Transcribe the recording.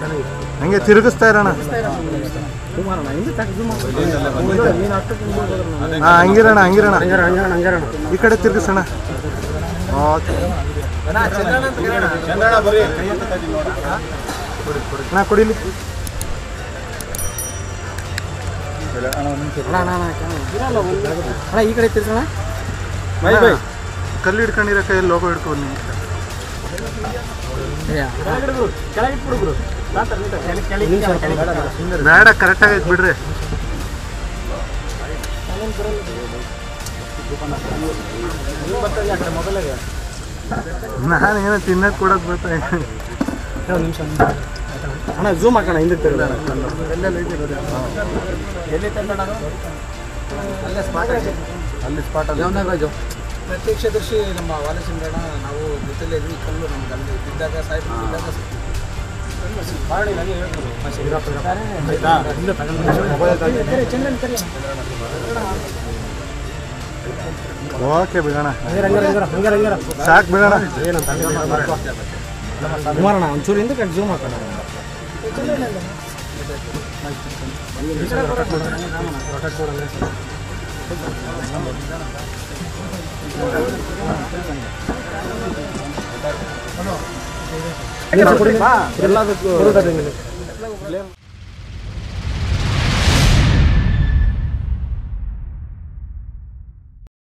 ಹಂಗೆ ತಿರುಗಿಸ್ತಾ ಇರೋಣ ಹಾ ಹಂಗಿರೋಣ ಹಂಗಿರೋಣ ಈ ಕಡೆ ತಿರುಗಿಸೋಣ ಓಕೆ ಅಣ್ಣ ಕುಡಿಲಿ ಅಣ್ಣ ಈ ಕಡೆ ತಿರ್ಸೋಣ ಅಣ್ಣ, ಕಲ್ಲು ಹಿಡ್ಕೊಂಡಿರೋ ಕೈಯಲ್ಲಿ ಲೋಗೋ ಹಿಡ್ಕೊ ನೀವು ಬೇಡ ಕರೆಕ್ಟಾಗಿ ಬಿಡ್ರಿ ನಾನು ಏನೋ ತಿನ್ನಕ್ ಕೊಡಕ್ ಬರ್ತಾ ಇದ್ದೀನಿ. ಅಣ್ಣ ಝೂಮ್ ಹಾಕೋಣ ಹಿಂದಕ್ಕೆ ತಿರ್ಗೋಣ ಅಲ್ಲಿ ಸ್ಪಾಟ್ ಅಲ್ಲಿ ಪ್ರತ್ಯಕ್ಷದರ್ಶಿ ನಮ್ಮ ವಾಲಸಿಂಗಣ್ಣ ನಾವು ಜೊತೆಲೇ ಇದ್ವಿ ಈ ಕಲ್ಲು ನಮ್ಗೆ ಅಲ್ಲಿ ಬಿದ್ದಾಗ ಸಾಯ್ತು ಬಿದ್ದಾಗ ಓಕೆ ಬಿಡೋಣ ಸಾಕು ಬಿಡೋಣ ಕುಮಾರಣ್ಣ ಒಂಚೂರು ಹಿಂದಕ್ಕೆ ಝೂಮ್ ಹಾಕೋಣ ಎಲ್ಲದಕ್ಕೂ